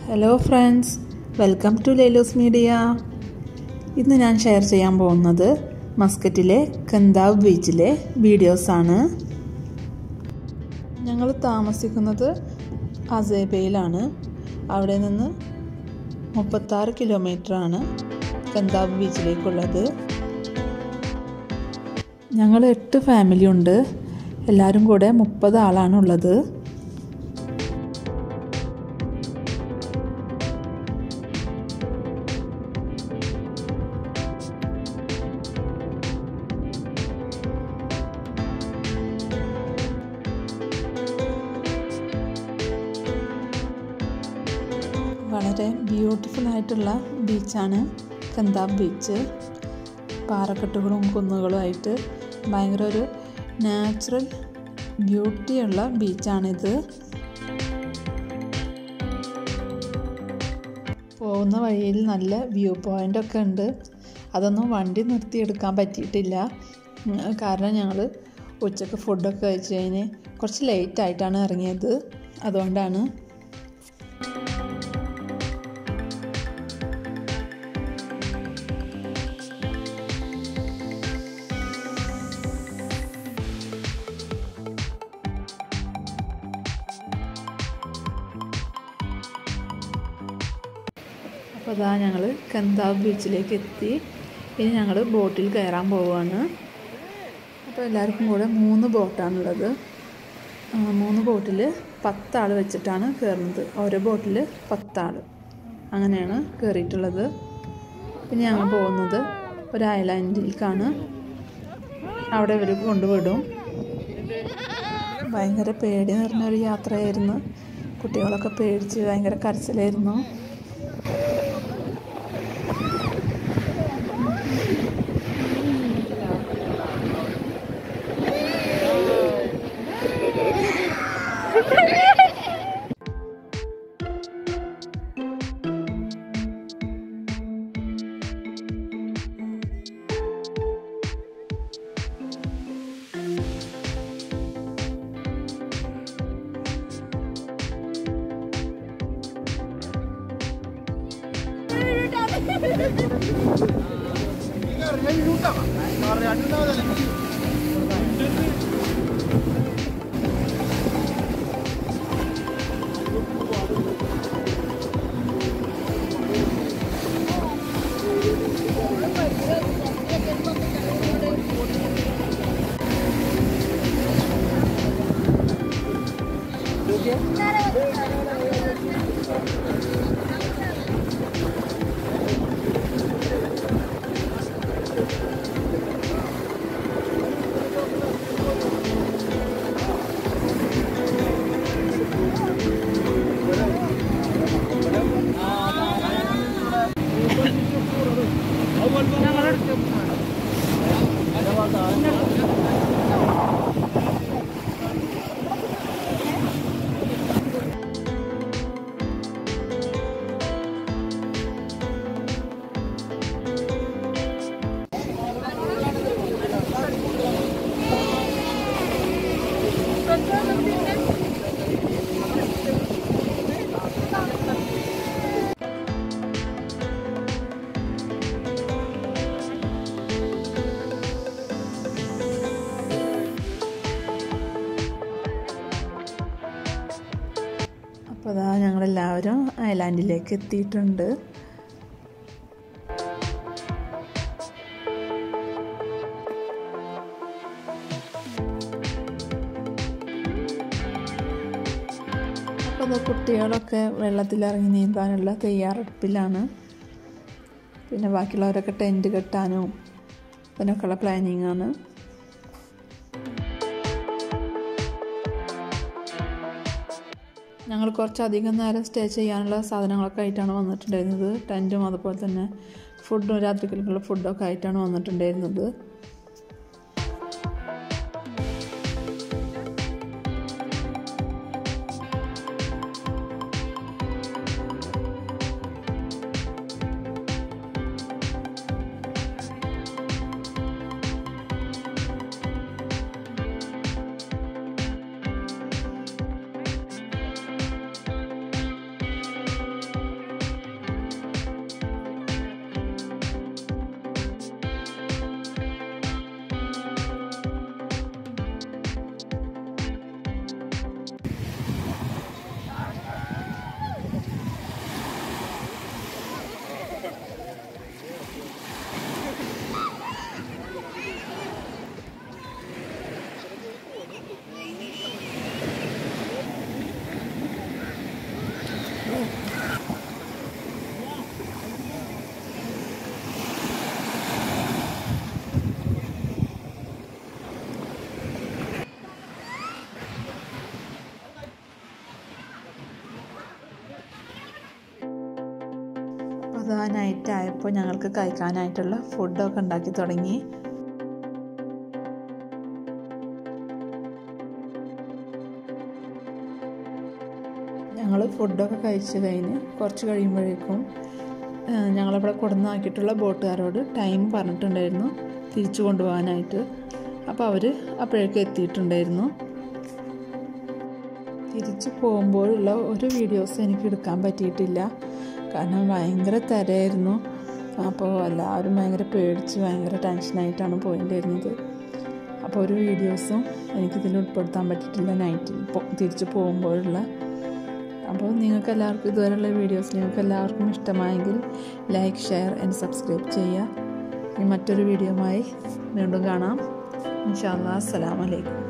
hello friends welcome to ലേലോസ് media ഇന്ന് ഞാൻ ഷെയർ ചെയ്യാൻ പോകുന്നത് മസ്കറ്റിലെ കന്താവ് ബീച്ചിലെ വീഡിയോസാണ് ഞങ്ങൾ താമസിക്കുന്നത് അസേബയിലാണ് അവിടെ നിന്ന് മുപ്പത്താറ് കിലോമീറ്ററാണ് കന്താവ് ബീച്ചിലേക്കുള്ളത് ഞങ്ങൾ എട്ട് ഫാമിലി ഉണ്ട് എല്ലാവരും കൂടെ മുപ്പത് ആളാണുള്ളത് വളരെ ബ്യൂട്ടിഫുൾ ആയിട്ടുള്ള ബീച്ചാണ് കന്താബ് ബീച്ച് പാറക്കെട്ടുകളും കുന്നുകളുമായിട്ട് ഭയങ്കര ഒരു നാച്ചുറൽ ബ്യൂട്ടിയുള്ള ബീച്ചാണിത് പോകുന്ന വഴിയിൽ നല്ല വ്യൂ പോയിൻ്റ് ഒക്കെ ഉണ്ട് അതൊന്നും വണ്ടി നിർത്തിയെടുക്കാൻ പറ്റിയിട്ടില്ല കാരണം ഞങ്ങൾ ഉച്ചക്ക് ഫുഡൊക്കെ കഴിച്ച് കഴിഞ്ഞ് കുറച്ച് ലേറ്റ് ആയിട്ടാണ് ഇറങ്ങിയത് അതുകൊണ്ടാണ് അപ്പോൾ അതാ ഞങ്ങൾ കന്താവ് ബീച്ചിലേക്ക് എത്തി ഇനി ഞങ്ങൾ ബോട്ടിൽ കയറാൻ പോവുകയാണ് അപ്പോൾ എല്ലാവർക്കും കൂടെ മൂന്ന് ബോട്ടാണുള്ളത് മൂന്ന് ബോട്ടിൽ പത്താൾ വെച്ചിട്ടാണ് കയറുന്നത് ഓരോ ബോട്ടിൽ പത്താൾ അങ്ങനെയാണ് കയറിയിട്ടുള്ളത് പിന്നെ ഞങ്ങൾ പോകുന്നത് ഒരു ഐലാൻഡിലേക്കാണ് അവിടെ ഇവർ കൊണ്ടുവിടും ഭയങ്കര പേടി നിറഞ്ഞൊരു യാത്രയായിരുന്നു കുട്ടികളൊക്കെ പേടിച്ച് ഭയങ്കര കരച്ചിലായിരുന്നു അപ്പോൾ അതാ ഞങ്ങളെല്ലാവരും ഐലാൻഡിലേക്ക് എത്തിയിട്ടുണ്ട് അപ്പോൾ അത് കുട്ടികളൊക്കെ വെള്ളത്തിലിറങ്ങി നീന്താനുള്ള തയ്യാറെടുപ്പിലാണ് പിന്നെ ബാക്കിയുള്ളവരൊക്കെ ടെൻറ്റ് കെട്ടാനും അതിനൊക്കെയുള്ള പ്ലാനിങ് ആണ് ഞങ്ങൾ കുറച്ചധികം നേരം സ്റ്റേ ചെയ്യാനുള്ള സാധനങ്ങളൊക്കെ ആയിട്ടാണ് വന്നിട്ടുണ്ടായിരുന്നത് ടെൻറ്റും അതുപോലെ തന്നെ ഫുഡും രാത്രിക്കുള്ള ഫുഡൊക്കെ ആയിട്ടാണ് വന്നിട്ടുണ്ടായിരുന്നത് അപ്പോൾ ഞങ്ങൾക്ക് കഴിക്കാനായിട്ടുള്ള ഫുഡൊക്കെ ഉണ്ടാക്കി തുടങ്ങി ഞങ്ങൾ ഫുഡൊക്കെ കഴിച്ച് കഴിഞ്ഞ് കുറച്ച് കഴിയുമ്പോഴേക്കും ഞങ്ങളിവിടെ കൊടുന്നാക്കിയിട്ടുള്ള ബോട്ടുകാരോട് ടൈം പറഞ്ഞിട്ടുണ്ടായിരുന്നു തിരിച്ചു കൊണ്ടുപോകാനായിട്ട് അപ്പോൾ അവർ അപ്പോഴേക്കും എത്തിയിട്ടുണ്ടായിരുന്നു തിരിച്ചു പോകുമ്പോഴുള്ള ഒരു വീഡിയോസ് എനിക്ക് എടുക്കാൻ പറ്റിയിട്ടില്ല കാരണം ഭയങ്കര തിരയായിരുന്നു അപ്പോൾ എല്ലാവരും ഭയങ്കര പേടിച്ച് ഭയങ്കര ടെൻഷനായിട്ടാണ് പോയിട്ടുണ്ടായിരുന്നത് അപ്പോൾ ഒരു വീഡിയോസും എനിക്കിതിൽ ഉൾപ്പെടുത്താൻ പറ്റിയിട്ടില്ല നൈറ്റിൽ തിരിച്ചു പോകുമ്പോഴുള്ള അപ്പോൾ നിങ്ങൾക്ക് എല്ലാവർക്കും ഇതുവരെയുള്ള വീഡിയോസ് നിങ്ങൾക്ക് എല്ലാവർക്കും ഇഷ്ടമായെങ്കിൽ ലൈക്ക് ഷെയർ ആൻഡ് സബ്സ്ക്രൈബ് ചെയ്യുക ഇനി മറ്റൊരു വീഡിയോയുമായി വീണ്ടും കാണാം ഇൻഷാല്ലാ അസ്സലാമലൈക്കും